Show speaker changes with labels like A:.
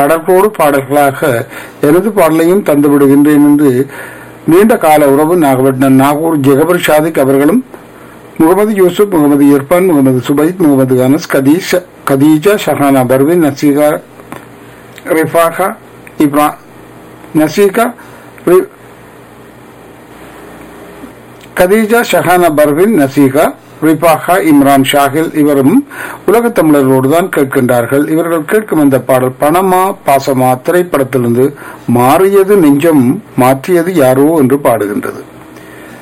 A: கடற்கோடு பாடல்களாக எனது பாடலையும் தந்து விடுகின்றேன் என்று நீண்ட கால உறவு நாகப்பட்டினம் நாகூர் ஜெகபர் ஷாதிக் அவர்களும் முகமது யூசுப் முகமது இர்பான் முகமது சுபைத் முகமது அனஸ் கதீஷ கதீஜா ஷஹானா பர்வின் நசீகா ரிஃபாகா இப்ரா நசீகா ரி- கதீஜா ஷஹானா பர்வின் நசீகா ரிபாஹா இம்ரான் ஷாகில் இவரும் உலகத் தமிழர்களோடு தான் கேட்கின்றார்கள் இவர்கள் கேட்கும் இந்த பாடல் பணமா பாசமா திரைப்படத்திலிருந்து மாறியது நெஞ்சம் மாற்றியது யாரோ என்று பாடுகின்றது